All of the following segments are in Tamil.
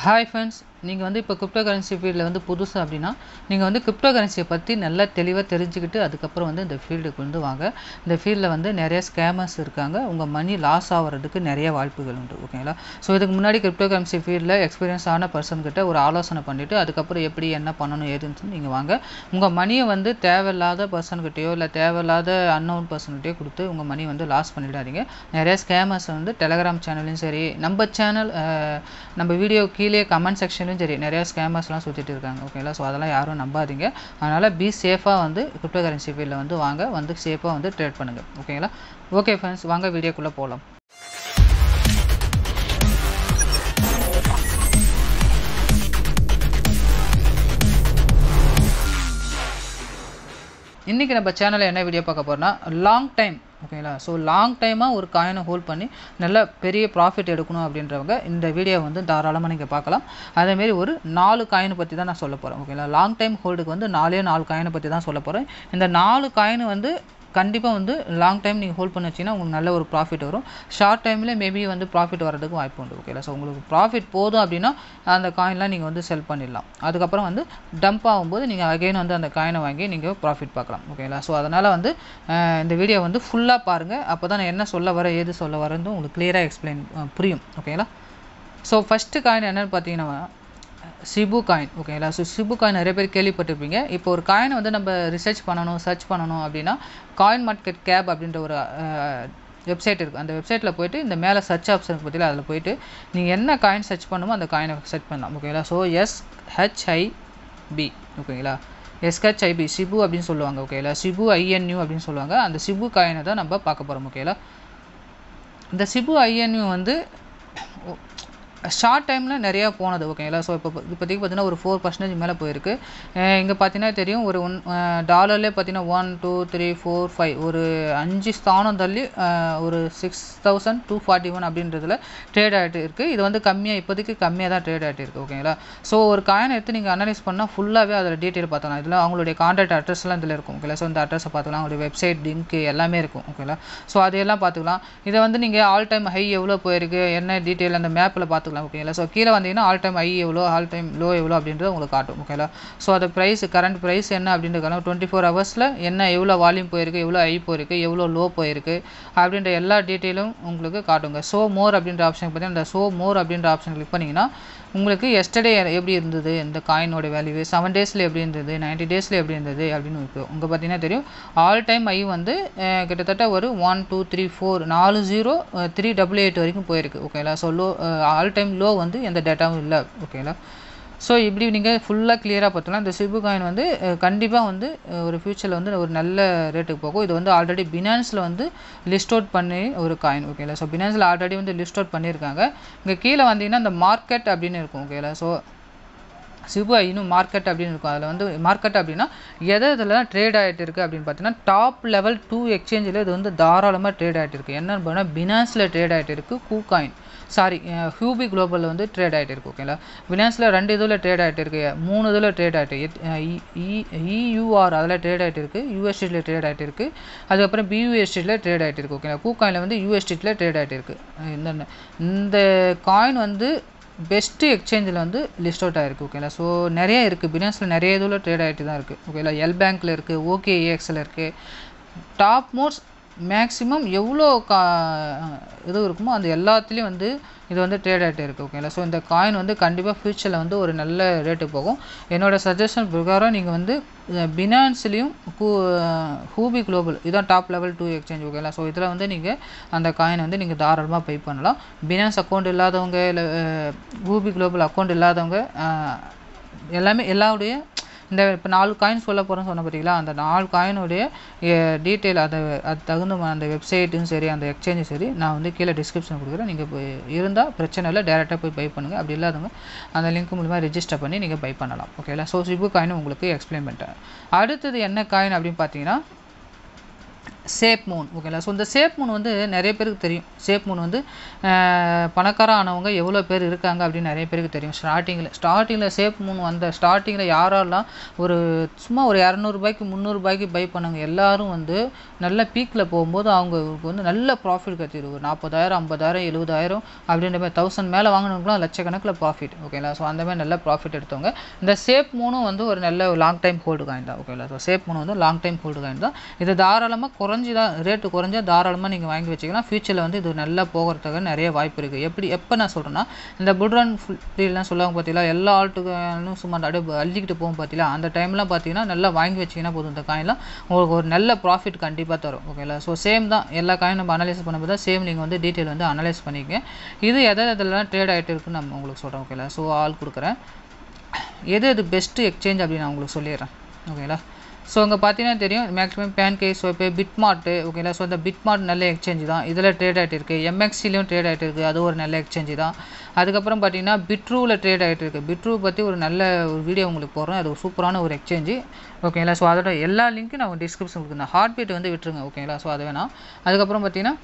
ஹாய் ஃப்ரெண்ட்ஸ் நீங்கள் வந்து இப்போ கிரிப்டோ கரன்சி ஃபீல்டில் வந்து புதுசு அப்படின்னா நீங்கள் வந்து கிரிப்டோ கரன்சியை பற்றி நல்லா தெளிவாக தெரிஞ்சுக்கிட்டு அதுக்கப்புறம் வந்து இந்த ஃபீல்டுக்கு வந்து வாங்க இந்த ஃபீல்டில் வந்து நிறைய ஸ்கேமர்ஸ் இருக்காங்க உங்கள் மணி லாஸ் ஆகிறதுக்கு நிறைய வாய்ப்புகள் உண்டு ஓகேங்களா ஸோ இதுக்கு முன்னாடி கிரிப்டோ கரன்சி ஃபீல்டில் எக்ஸ்பீரியன்ஸ் ஆன பர்சன் கிட்ட ஒரு ஆலோசனை பண்ணிவிட்டு அதுக்கப்புறம் எப்படி என்ன பண்ணணும் ஏதுன்னு நீங்கள் வாங்க உங்கள் மணியை வந்து தேவையில்லாத பர்சன்கிட்டயோ இல்லை தேவையில்லாத அன்னோன் பர்சன்கிட்டயோ கொடுத்து உங்கள் மணி வந்து லாஸ் பண்ணிடாதீங்க நிறைய ஸ்கேமர்ஸ் வந்து டெலகிராம் சேனல்லையும் சரி நம்ம சேனல் நம்ம வீடியோ கீழே கமெண்ட் செக்ஷன்லையும் சரி நிறைய ஸ்கேமர்ஸ்லாம் சுற்றிட்டு இருக்காங்க ஓகேங்களா ஸோ அதெல்லாம் யாரும் நம்பாதீங்க அதனால் பி சேஃபாக வந்து கிரிப்டோ கரன்சி ஃபீல்டில் வந்து வாங்க வந்து சேஃபாக வந்து ட்ரேட் பண்ணுங்கள் ஓகேங்களா ஓகே ஃப்ரெண்ட்ஸ் வாங்க வீடியோக்குள்ளே போகலாம் இன்றைக்கி நம்ம சேனலில் என்ன வீடியோ பார்க்க போகிறோம்னா லாங் டைம் ஓகேங்களா ஸோ லாங் டைமாக ஒரு காயினை ஹோல்ட் பண்ணி நல்ல பெரிய ப்ராஃபிட் எடுக்கணும் அப்படின்றவங்க இந்த வீடியோ வந்து தாராளமாக நீங்கள் பார்க்கலாம் அதேமாரி ஒரு நாலு காயினை பற்றி தான் நான் சொல்ல போகிறேன் ஓகேங்களா லாங் டைம் ஹோல்டுக்கு வந்து நாலே நாலு காயினை பற்றி தான் சொல்ல போகிறேன் இந்த நாலு காயின் வந்து கண்டிப்பாக வந்து லாங் டைம் நீங்கள் ஹோல்ட் பண்ணி வச்சிங்கன்னா உங்களுக்கு நல்ல ஒரு ப்ராஃபிட் வரும் ஷார்ட் டைமில் மேபி வந்து ப்ராஃபிட் வரதுக்கு வாய்ப்பு உண்டு ஓகேங்களா ஸோ உங்களுக்கு ப்ராஃபிட் போதும் அப்படின்னா அந்த காயின்லாம் நீங்கள் வந்து செல் பண்ணிடலாம் அதுக்கப்புறம் வந்து டம்ப் ஆகும்போது நீங்கள் அகைன் வந்து அந்த காயினை வாங்கி நீங்கள் ப்ராஃபிட் பார்க்கலாம் ஓகேங்களா ஸோ அதனால் வந்து இந்த வீடியோ வந்து ஃபுல்லாக பாருங்கள் அப்போ தான் நான் என்ன சொல்ல வர ஏது சொல்ல வரேன்னு உங்களுக்கு கிளியராக எக்ஸ்பிளைன் புரியும் ஓகேங்களா ஸோ ஃபஸ்ட்டு காயின் என்னென்னு பார்த்தீங்கன்னா சிபு காயின் ஓகேங்களா ஸோ சிபு காயின் நிறைய பேர் கேள்விப்பட்டிருப்பீங்க இப்போ ஒரு காயினை வந்து நம்ம ரிசர்ச் பண்ணணும் சர்ச் பண்ணணும் அப்படின்னா காயின் மார்க்கெட் கேப் அப்படின்ற ஒரு வெப்சைட் இருக்குது அந்த வெப்சைட்டில் போயிட்டு இந்த மேலே சர்ச் ஆப்ஷனுக்கு பற்றியில் அதில் போயிட்டு நீங்கள் என்ன காயின் சர்ச் பண்ணுமோ அந்த காயினை சர்ச் பண்ணலாம் ஓகேங்களா ஸோ எஸ்ஹெச்ஐபி ஓகேங்களா எஸ்ஹெச்ஐபி சிபு அப்படின்னு சொல்லுவாங்க ஓகேங்களா சிபு ஐஎன்யூ அப்படின்னு சொல்லுவாங்க அந்த சிபு காயினை தான் நம்ம பார்க்க போகிறோம் ஓகேங்களா இந்த சிபு ஐஎன்யூ வந்து ஷார்ட் டைமில் நிறையா போனது ஓகேங்களா ஸோ இப்போ இப்போதைக்கு பார்த்தீங்கன்னா ஒரு ஃபோர் பர்சன்டேஜ் மேலே போயிருக்கு இங்கே பார்த்தீங்கன்னா தெரியும் ஒரு ஒன் டாலர்லேயே பார்த்தீங்கன்னா one two three four five ஒரு அஞ்சு ஸ்தானம் தள்ளி ஒரு six thousand two forty one அப்படின்றதுல ட்ரேட் ஆகிட்டு இருக்குது இது வந்து கம்மியாக இப்போதைக்கு கம்மியாக தான் ட்ரேட் ஆகிட்டு இருக்குது ஓகேங்களா ஸோ ஒரு காயினை எடுத்து நீங்கள் அனலைஸ் பண்ணால் ஃபுல்லாகவே அதில் டீட்டெயில் பார்த்தலாம் இதில் அவங்களுடைய கான்டாக்ட் அட்ரஸ்லாம் இதில் இருக்கும் ஓகேங்களா ஸோ இந்த அட்ரஸை பார்த்துக்கலாம் அவங்களுடைய வெப்சைட் லிங்க் எல்லாமே இருக்கும் ஓகேங்களா ஸோ அதையெல்லாம் பார்த்துக்கலாம் இதை வந்து நீங்கள் ஆல் டைம் ஹை எவ்வளோ போயிருக்கு என்ன டீட்டெயில் அந்த மேப்பில் பார்த்துக்கலாம் பார்த்துக்கலாம் ஓகேங்களா ஸோ கீழே வந்தீங்கன்னா ஆல் டைம் ஐ எவ்வளோ ஆல் டைம் லோ எவ்வளோ அப்படின்றது உங்களுக்கு காட்டும் ஓகேங்களா ஸோ அது ப்ரைஸ் கரண்ட் ப்ரைஸ் என்ன அப்படின்றதுக்கான டுவெண்ட்டி ஃபோர் ஹவர்ஸில் என்ன எவ்வளோ வால்யூம் போயிருக்கு எவ்வளோ ஐ போயிருக்கு எவ்வளோ லோ போயிருக்கு அப்படின்ற எல்லா டீட்டெயிலும் உங்களுக்கு காட்டுங்க ஸோ மோர் அப்படின்ற ஆப்ஷன் பார்த்தீங்கன்னா இந்த ஸோ மோர் அப்படின்ற ஆப்ஷன் கிளிக் பண்ணிங்கன்னா உங்களுக்கு எஸ்டர்டே எப்படி இருந்தது இந்த காயினோட வேல்யூ செவன் டேஸில் எப்படி இருந்தது நைன்ட்டி டேஸில் எப்படி இருந்தது அப்படின்னு இப்போ உங்கள் பார்த்தீங்கன்னா தெரியும் ஆல் டைம் ஐ வந்து கிட்டத்தட்ட ஒரு ஒன் டூ த்ரீ ஃபோர் நாலு ஜீரோ த்ரீ டபுள் எயிட் வரைக்கும் போயிருக்கு ஓகேங்களா so low all time low வந்து எந்த டேட்டாவும் இல்லை ஓகேங்களா ஸோ இப்படி நீங்கள் ஃபுல்லாக கிளியராக பார்த்தலாம் இந்த சிபு காயின் வந்து கண்டிப்பாக வந்து ஒரு ஃப்யூச்சரில் வந்து ஒரு நல்ல ரேட்டுக்கு போகும் இது வந்து ஆல்ரெடி பினான்ஸில் வந்து லிஸ்ட் அவுட் பண்ணி ஒரு காயின் ஓகேங்களா ஸோ பினான்ஸில் ஆல்ரெடி வந்து லிஸ்ட் அவுட் பண்ணியிருக்காங்க இங்கே கீழே வந்தீங்கன்னா இந்த மார்க்கெட் அப்படின்னு இருக்கும் ஓகேங்களா ஸோ சிபு இன்னும் மார்க்கெட் அப்படின்னு இருக்கும் அதில் வந்து மார்க்கெட் அப்படின்னா எதை இதெல்லாம் ட்ரேட் ஆகிட்டு இருக்குது அப்படின்னு பார்த்தீங்கன்னா டாப் லெவல் டூ எக்ஸ்சேஞ்சில் இது வந்து தாராளமாக ட்ரேட் ஆகிட்டு இருக்குது என்னன்னு பார்த்தீங்கன்னா பினான்ஸில் ட்ரேட் ஆகிட்டு இருக்குது கூ காயின் சாரி ஹியூபி குளோபலில் வந்து ட்ரேட் ஆகிட்டு இருக்கு ஓகேங்களா ஃபினான்ஸில் ரெண்டு இதில் ட்ரேட் ஆகிட்டு இருக்கு மூணு இதில் ட்ரேட் ஆகிட்டு இயூஆர் அதில் ட்ரேட் ஆகிட்டு இருக்குது யூஎஸ்டியில் ட்ரேட் ஆகிட்டு இருக்குது அதுக்கப்புறம் பியூஎஸ்டியில் ட்ரேட் ஆகிட்டு இருக்கு ஓகேங்களா கூ காயினில் வந்து யூஎஸ்டியில் ட்ரேட் ஆகிட்டு இருக்குது இந்த இந்த காயின் வந்து பெஸ்ட்டு எக்ஸ்சேஞ்சில் வந்து லிஸ்ட் அவுட் ஆகிருக்கு ஓகேங்களா ஸோ நிறைய இருக்குது பினான்ஸில் நிறைய இதில் ட்ரேட் ஆகிட்டு தான் இருக்குது ஓகேங்களா எல் பேங்க்கில் இருக்குது ஓகே ஏஎக்ஸில் இருக்குது டாப் மோஸ்ட் மேக்ஸிமம் எவ்வளோ கா இது இருக்குமோ அந்த எல்லாத்துலேயும் வந்து இது வந்து ட்ரேட் ஆகிட்டே இருக்குது ஓகேங்களா ஸோ இந்த காயின் வந்து கண்டிப்பாக ஃப்யூச்சரில் வந்து ஒரு நல்ல ரேட்டு போகும் என்னோடய சஜஷன் பிரகாரம் நீங்கள் வந்து பினான்ஸ்லேயும் ஹூ ஹூபி குளோபல் இதுதான் டாப் லெவல் டூ எக்ஸ்சேஞ்ச் ஓகேங்களா ஸோ இதில் வந்து நீங்கள் அந்த காயின் வந்து நீங்கள் தாராளமாக பே பண்ணலாம் பினான்ஸ் அக்கௌண்ட் இல்லாதவங்க இல்லை ஹூபி குளோபல் அக்கௌண்ட் இல்லாதவங்க எல்லாமே எல்லாருடைய இந்த இப்போ நாலு காயின் சொல்ல போகிறேன்னு சொன்ன பார்த்தீங்களா அந்த நாலு காயினுடைய டீட்டெயில் அதை அது தகுந்த அந்த வெப்சைட்டும் சரி அந்த எக்ஸ்சேஞ்சும் சரி நான் வந்து கீழே டிஸ்கிரிப்ஷன் கொடுக்குறேன் நீங்கள் போய் இருந்தால் பிரச்சனை இல்லை டேரெக்டாக போய் பை பண்ணுங்கள் அப்படி இல்லாதவங்க அந்த லிங்க் மூலமாக ரெஜிஸ்டர் பண்ணி நீங்கள் பை பண்ணலாம் ஓகேங்களா ஸோ சிபு காயின் உங்களுக்கு எக்ஸ்பிளைன் பண்ணிட்டேன் அடுத்தது என்ன காயின் அப்படின்னு பார்த்தீங்கன்னா சேப் மூன் ஓகேங்களா ஸோ இந்த சேப் மூன் வந்து நிறைய பேருக்கு தெரியும் சேப் மூன் வந்து அஹ், பணக்கார ஆனவங்க எவ்வளோ பேர் இருக்காங்க அப்படின்னு நிறைய பேருக்கு தெரியும் ஸ்டார்டிங்கில் ஸ்டார்டிங்கில் சேப் மூன் வந்த ஸ்டார்டிங்கில் யாரெல்லாம் ஒரு சும்மா ஒரு இரநூறுபாய்க்கு முந்நூறுபாய்க்கு பை பண்ணாங்க எல்லாரும் வந்து நல்ல பீக்கில் போகும்போது அவங்களுக்கு வந்து நல்ல ப்ராஃபிட் கட்டிடு ஒரு நாற்பதாயிரம் ஐம்பதாயிரம் எழுபதாயிரம் அப்படின்ற மாதிரி தௌசண்ட் மேலே வாங்கினவங்களும் லட்சக்கணக்கில் ப்ராஃபிட் ஓகேங்களா ஸோ அந்த மாதிரி நல்ல ப்ராஃபிட் எடுத்தவங்க இந்த சேப் மூணும் வந்து ஒரு நல்ல லாங் டைம் ஹோல்டு காயின் தான் ஓகேங்களா ஸோ சேப் மூணு வந்து லாங் டைம் ஹோல்டு காயின் தான் இது தாராளமாக குறைஞ்சி தான் ரேட்டு குறைஞ்சா தாராளமாக நீங்கள் வாங்கி வச்சுக்கலாம் ஃபியூச்சரில் வந்து இது நல்லா போகிறதுக்கு நிறைய வாய்ப்பு இருக்குது எப்படி எப்போ நான் சொல்கிறேன்னா இந்த புட்ரன் ஃபீல்லாம் சொல்லுவாங்க பார்த்தீங்களா எல்லா ஆல்ட்டுகளும் சும்மா அப்படியே அள்ளிக்கிட்டு போகும் பார்த்தீங்களா அந்த டைம்லாம் பார்த்தீங்கன்னா நல்லா வாங்கி வச்சிங்கன்னா போதும் இந்த காயின்லாம் உங்களுக்கு ஒரு நல்ல ப்ராஃபிட் கண்டிப்பாக தரும் ஓகேங்களா ஸோ சேம் தான் எல்லா காயின் நம்ம அனலைஸ் பண்ணும்போது தான் சேம் நீங்கள் வந்து டீட்டெயில் வந்து அனலைஸ் பண்ணிக்க இது எதை எதெல்லாம் ட்ரேட் ஆகிட்டு இருக்குன்னு நம்ம உங்களுக்கு சொல்கிறேன் ஓகேங்களா ஸோ ஆள் கொடுக்குறேன் எது எது பெஸ்ட்டு எக்ஸ்சேஞ்ச் அப்படின்னு நான் உங்களுக்கு சொல்லிடுறேன் ஓகேங்களா ஸோ இங்கே பார்த்தீங்கன்னா தெரியும் மேக்ஸிமம் பேன் கேஸ் இப்போ பிட்மார்ட்டு ஓகேங்களா ஸோ இந்த பிட்மார்ட் நல்ல எக்ஸ்சேஞ்ச் தான் இதில் ட்ரேட் ஆகிட்டு இருக்குது எம்எக்சிலையும் ட்ரேட் ஆகிட்டு இருக்குது அது ஒரு நல்ல எக்ஸ்சேஞ்ச் தான் அதுக்கப்புறம் பார்த்தீங்கன்னா பிட்ரூவில் ட்ரேட் ஆகிட்டு இருக்குது பிட்ரூ பற்றி ஒரு நல்ல ஒரு வீடியோ உங்களுக்கு போடுறேன் அது ஒரு சூப்பரான ஒரு எக்ஸ்சேஞ்சு ஓகேங்களா ஸோ அதோட எல்லா லிங்க்கும் நான் டிஸ்கிரிப்ஷன் கொடுக்குறேன் ஹார்ட் பீட் வந்து விட்டுருங்க ஓகேங்களா ஸோ அது வேணாம் அதுக்கப்புறம் பார்த்தீங்கன்னா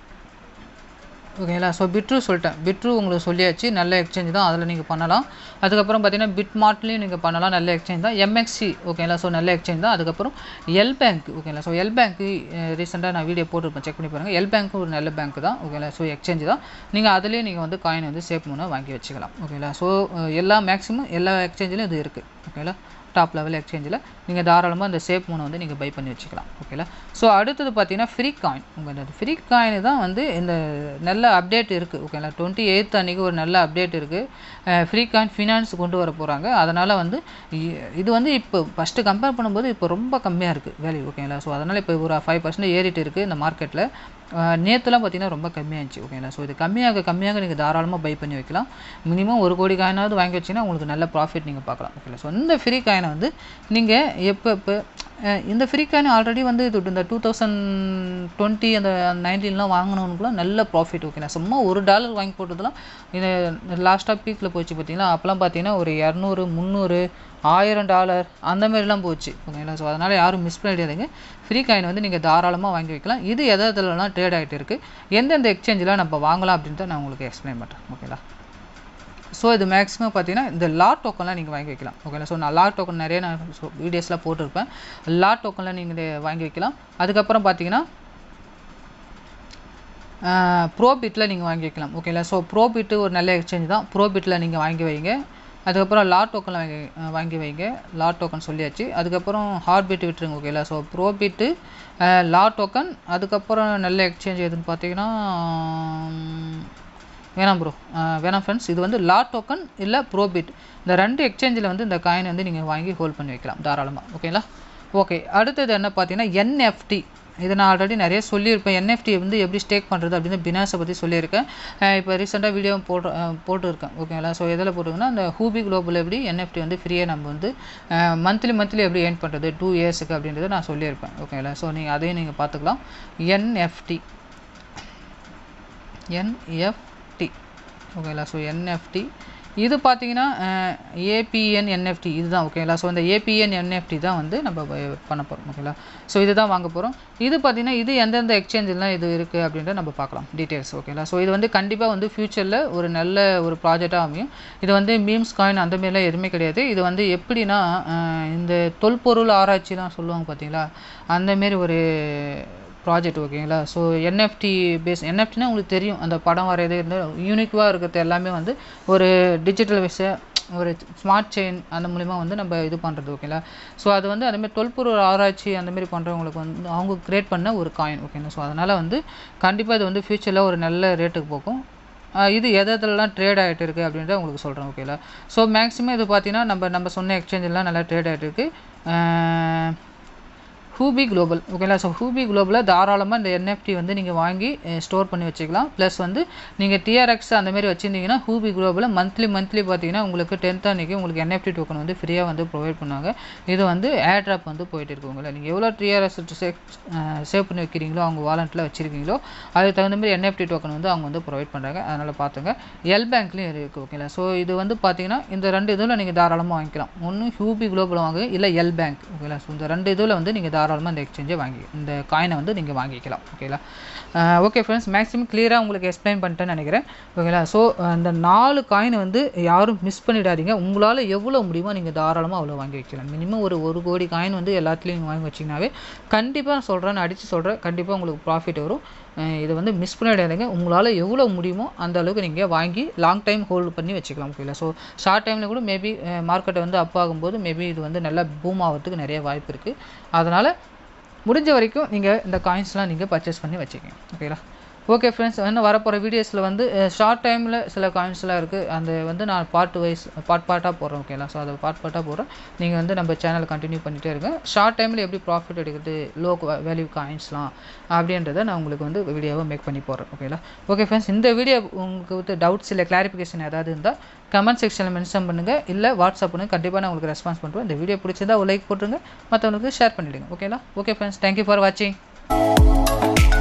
ஓகேங்களா ஸோ பிட்ரூ சொல்லிட்டேன் பிட்ரூ உங்களுக்கு சொல்லியாச்சு நல்ல எக்ஸ்சேஞ்ச் தான் அதில் நீங்கள் பண்ணலாம் அதுக்கப்புறம் பார்த்தீங்கன்னா பிட்மார்ட்லேயும் நீங்கள் பண்ணலாம் நல்ல எக்ஸ்சேஞ்ச் தான் எம்எக்சி ஓகேங்களா ஸோ நல்ல எக்ஸ்சேஞ்ச் தான் அதுக்கப்புறம் எல் பேங்க் ஓகேங்களா ஸோ எல் பேங்க்கு ரீசெண்டாக நான் வீடியோ போட்டிருப்பேன் செக் பண்ணி பாருங்கள் எல் பேங்க் ஒரு நல்ல பேங்க் தான் ஓகேங்களா ஸோ எக்ஸ்சேஞ்ச் தான் நீங்கள் அதுலேயே நீங்கள் வந்து காயின் வந்து சேஃப் மூணு வாங்கி வச்சுக்கலாம் ஓகேங்களா ஸோ எல்லா மேக்ஸிமம் எல்லா எக்ஸ்சேஞ்சிலும் இது இருக்குது ஓகேங்களா டாப் லெவல் எக்ஸ்சேஞ்சில் நீங்கள் தாராளமாக இந்த சேப் மூணை வந்து நீங்கள் பை பண்ணி வச்சுக்கலாம் ஓகேங்களா ஸோ அடுத்தது பார்த்தீங்கன்னா ஃப்ரீ காயின் உங்கள் இந்த ஃப்ரீ காயின் தான் வந்து இந்த நல்ல அப்டேட் இருக்குது ஓகேங்களா டுவெண்ட்டி எயித் அன்றைக்கி ஒரு நல்ல அப்டேட் இருக்குது ஃப்ரீ காயின் ஃபினான்ஸ் கொண்டு வர போகிறாங்க அதனால் வந்து இ- இது வந்து இப்போ ஃபஸ்ட்டு கம்பேர் பண்ணும்போது இப்போ ரொம்ப கம்மியாக இருக்குது வேல்யூ ஓகேங்களா ஸோ அதனால் இப்போ ஒரு ஃபைவ் பர்சன்ட் ஏறிட்டு இருக்குது இந்த மார்க்கெட்டில் நேற்றுலாம் பார்த்தீங்கன்னா ரொம்ப கம்மியாகிடுச்சு ஓகேங்களா ஸோ இது கம்மியாக கம்மியாக நீங்கள் தாராளமாக பை பண்ணி வைக்கலாம் மினிமம் ஒரு கோடி காயினாவது வாங்கி வச்சிங்கன்னா உங்களுக்கு நல்ல ப்ராஃபிட் நீங்கள் பார்க்கலாம் ஓகேங்களா ஸோ இந்த ஃப்ரீ காயினை வந்து நீங்கள் எப்போ இப்போ அஹ் இந்த ஃப்ரீ காயின் ஆல்ரெடி வந்து இது இந்த டூ தௌசண்ட் டுவெண்ட்டி அந்த நைன்டீன்லாம் வாங்கினவனுக்குலாம் நல்ல ப்ராஃபிட் ஓகேங்களா சும்மா ஒரு டாலர் வாங்கி போட்டதுலாம் இது லாஸ்ட்டாக பீக்கில் போச்சு பார்த்தீங்களா அப்போலாம் பார்த்தீங்கன்னா ஒரு இரநூறு முந்நூறு ஆயிரம் டாலர் அந்த மாதிரிலாம் போச்சு ஓகேங்களா ஸோ அதனால் யாரும் மிஸ் பண்ணிடாதீங்க ஃப்ரீ காயின் வந்து நீங்கள் தாராளமாக வாங்கி வைக்கலாம் இது எதை எதுலலாம் ட்ரேட் ஆகிட்டு இருக்குது எந்தெந்த எக்ஸ்சேஞ்சில் நம்ம வாங்கலாம் அப்படின்ட்டு நான் உங்களுக்கு எக்ஸ்பிளைன் பண்ணுறேன் ஓகேங்களா ஸோ இது மேக்ஸிமம் பார்த்தீங்கன்னா இந்த லாட் டோக்கன்லாம் நீங்கள் வாங்கி வைக்கலாம் ஓகேங்களா ஸோ நான் லாட் டோக்கன் நிறைய நான் வீடியோஸ்லாம் போட்டிருப்பேன் லாட் டோக்கன்லாம் நீங்கள் வாங்கி வைக்கலாம் அதுக்கப்புறம் பார்த்தீங்கன்னா ப்ரோபிட்டில் நீங்கள் வாங்கி வைக்கலாம் ஓகேங்களா ஸோ ப்ரோபிட்டு ஒரு நல்ல எக்ஸ்சேஞ்ச் தான் ப்ரோபிட்டில் நீங்கள் வாங்கி வைங்க அதுக்கப்புறம் லாட் டோக்கன் வாங்கி அஹ் வாங்கி வைங்க லாட் டோக்கன் சொல்லியாச்சு அதுக்கப்புறம் ஹார்ட் பீட் விட்டுருங்க ஓகேங்களா ஸோ ப்ரோபிட்டு லாட் டோக்கன் அதுக்கப்புறம் நல்ல எக்ஸ்சேஞ்ச் எதுன்னு பார்த்தீங்கன்னா உம், வேணாம் ப்ரோ வேணாம் ஃப்ரெண்ட்ஸ் இது வந்து லா டோக்கன் இல்லை ப்ரோபிட் இந்த ரெண்டு எக்ஸ்சேஞ்சில் வந்து இந்த காயின் வந்து நீங்கள் வாங்கி ஹோல்ட் பண்ணி வைக்கலாம் தாராளமாக ஓகேங்களா ஓகே அடுத்தது என்ன பார்த்தீங்கன்னா என்எஃப்டி இதை நான் ஆல்ரெடி நிறைய சொல்லியிருப்பேன் என்எஃப்டி வந்து எப்படி ஸ்டேக் பண்ணுறது அப்படின்னு பினாஸை பற்றி சொல்லியிருக்கேன் அஹ் இப்போ ரீசெண்டாக வீடியோ போட்டு அஹ் போட்டிருக்கேன் ஓகேங்களா ஸோ எதில் போட்டிருக்கேன்னா அந்த ஹூபி குளோபல் எப்படி என்எஃப்டி வந்து ஃப்ரீயாக நம்ம வந்து மந்த்லி மந்த்லி எப்படி ஏர்ன் பண்ணுறது டூ இயர்ஸுக்கு அப்படின்றத நான் சொல்லியிருப்பேன் ஓகேங்களா ஸோ நீங்கள் அதையும் நீங்கள் பார்த்துக்கலாம் என்எஃப்டி என்எஃப்டி ஓகேங்களா ஸோ என்எஃப்டி இது பார்த்தீங்கன்னா ஏபிஎன் என்எஃப்டி இதுதான் ஓகேங்களா ஸோ இந்த ஏபிஎன் என்எஃப்டி தான் வந்து நம்ம வ- பண்ண போகிறோம் ஓகேங்களா ஸோ இதுதான் வாங்க போகிறோம் இது பார்த்தீங்கன்னா இது எந்தெந்த எக்ஸ்சேஞ்செலாம் இது இருக்குது அப்படின்றத நம்ம பார்க்கலாம் டீட்டெயில்ஸ் ஓகேங்களா ஸோ இது வந்து கண்டிப்பாக வந்து ஃப்யூச்சரில் ஒரு நல்ல ஒரு ப்ராஜெக்டாக அமையும் இது வந்து மீம்ஸ் காயின் அந்த மாதிரிலாம் எதுவுமே கிடையாது இது வந்து எப்படின்னா அஹ், இந்த தொல்பொருள் ஆராய்ச்சிலாம் சொல்லுவாங்க பார்த்தீங்களா அந்தமாரி ஒரு ப்ராஜெக்ட் ஓகேங்களா ஸோ என்எஃப்டி பேஸ் என்எஃப்டினா உங்களுக்கு தெரியும் அந்த படம் வரையது இந்த யூனிக்வாக இருக்கிறது எல்லாமே வந்து ஒரு டிஜிட்டல் விஷயம் ஒரு ஸ்மார்ட் செயின் அந்த மூலிமா வந்து நம்ம இது பண்ணுறது ஓகேங்களா ஸோ அது வந்து அதேமாதிரி தொல்பொருள் ஆராய்ச்சி அந்தமாரி பண்ணுறவங்களுக்கு வந்து அவங்க கிரியேட் பண்ண ஒரு காயின் ஓகேங்களா ஸோ அதனால் வந்து கண்டிப்பாக இது வந்து ஃப்யூச்சரில் ஒரு நல்ல ரேட்டுக்கு போகும் ஆஹ் இது எது எதுலலாம் ட்ரேட் ஆகிட்டு இருக்குது அப்படின்றத உங்களுக்கு சொல்கிறேன் ஓகேங்களா ஸோ மேக்ஸிமம் இது பார்த்தீங்கன்னா நம்ம நம்ம சொன்ன எக்ஸ்சேஞ்செல்லாம் நல்லா ட்ரேட் ஆகிட்டு இருக்குது ஹூபி குளோபல் ஓகேங்களா ஸோ ஹூபி குளோபலில் தாராளமாக இந்த என்எஃப்டி வந்து நீங்கள் வாங்கி ஸ்டோர் பண்ணி வச்சுக்கலாம் ப்ளஸ் வந்து நீங்கள் டிஆர்எக்ஸ் அந்த மாதிரி வச்சுருந்தீங்கன்னா ஹூபி குளோபலில் மந்த்லி மந்த்லி பார்த்தீங்கன்னா உங்களுக்கு டென்த் அன்றைக்கி உங்களுக்கு என்எஃப்டி டோக்கன் வந்து ஃப்ரீயாக வந்து ப்ரொவைட் பண்ணுவாங்க இது வந்து ஏர் ட்ராப் வந்து போயிட்டு இருக்கு உங்களை நீங்கள் எவ்வளோ டிஆர்எஸ் சேவ் பண்ணி வைக்கிறீங்களோ அவங்க வாலண்ட்டில் வச்சுருக்கீங்களோ அதுக்கு தகுந்த மாதிரி என்எஃப்டி டோக்கன் வந்து அவங்க வந்து ப்ரொவைட் பண்ணுறாங்க அதனால் பார்த்துங்க எல் பேங்க்லேயும் இருக்குது ஓகேங்களா ஸோ இது வந்து பார்த்தீங்கன்னா இந்த ரெண்டு இதில் நீங்கள் தாராளமாக வாங்கிக்கலாம் ஒன்று ஹூபி குளோபல் வாங்க இல்லை எல் பேங்க் ஓகேங்களா ஸோ இந்த ரெண்டு இதில் வந்து நீங்கள் தாராளமாக தாராளமாக இந்த எக்ஸ்சேஞ்சை வாங்கி இந்த காயினை வந்து நீங்கள் வாங்கிக்கலாம் ஓகேங்களா ஓகே ஃப்ரெண்ட்ஸ் மேக்ஸிமம் கிளியராக உங்களுக்கு எக்ஸ்பிளைன் பண்ணிட்டேன்னு நினைக்கிறேன் ஓகேங்களா ஸோ அந்த நாலு காயினை வந்து யாரும் மிஸ் பண்ணிடாதீங்க உங்களால் எவ்வளோ முடியுமோ நீங்கள் தாராளமாக அவ்வளோ வாங்கி வைக்கலாம் மினிமம் ஒரு ஒரு கோடி காயின் வந்து எல்லாத்துலேயும் நீங்கள் வாங்கி வச்சிங்கனாவே கண்டிப்பாக சொல்கிறேன் நான் அடித்து சொல்கிறேன் கண்டிப்பாக உங்களுக்கு ப்ராஃபிட் வரும் அஹ் இதை வந்து மிஸ் பண்ணிடாதீங்க உங்களால் எவ்வளோ முடியுமோ அந்த அளவுக்கு நீங்கள் வாங்கி லாங் டைம் ஹோல்டு பண்ணி வச்சுக்கலாம் ஓகேங்களா ஸோ ஷார்ட் டைமில் கூட மேபி மார்க்கெட்டை வந்து அப் ஆகும்போது மேபி இது வந்து நல்லா பூம் ஆகிறதுக்கு நிறைய வாய்ப்பு இருக்குது அதனால் முடிஞ்ச வரைக்கும் நீங்கள் இந்த காயின்ஸ்லாம் நீங்கள் பர்ச்சேஸ் பண்ணி வச்சுக்கோங்க ஓகேங்களா ஓகே ஃப்ரெண்ட்ஸ் இன்னும் வரப்போகிற வீடியோஸில் வந்து ஷார்ட் டைமில் சில காயின்ஸ்லாம் இருக்குது அந்த வந்து நான் பார்ட் வைஸ் பார்ட் பார்ட்டாக போடுறேன் ஓகேங்களா ஸோ அதை பார்ட் பார்ட்டாக போடுறேன் நீங்கள் வந்து நம்ம சேனலை கண்டினியூ பண்ணிகிட்டே இருங்க ஷார்ட் டைமில் எப்படி ப்ராஃபிட் எடுக்கிறது லோ வேல்யூ காயின்ஸ்லாம் அப்படின்றத நான் உங்களுக்கு வந்து வீடியோவை மேக் பண்ணி போடுறேன் ஓகேங்களா ஓகே ஃப்ரெண்ட்ஸ் இந்த வீடியோ உங்களுக்கு வந்து டவுட்ஸ் இல்லை கிளாரிஃபிகேஷன் ஏதாவது இருந்தால் கமெண்ட் செக்ஷனில் மென்ஷன் பண்ணுங்கள் இல்லை வாட்ஸ்அப் பண்ணுங்கள் கண்டிப்பாக நான் உங்களுக்கு ரெஸ்பான்ஸ் பண்ணுறேன் இந்த வீடியோ பிடிச்சிருந்தா ஒரு லைக் போட்டுருங்க மற்றவங்களுக்கு ஷேர் பண்ணிவிடுங்க ஓகேங்களா ஓகே ஃப்ரெண்ட்ஸ் தேங்க்யூ ஃபார் வாட்சிங்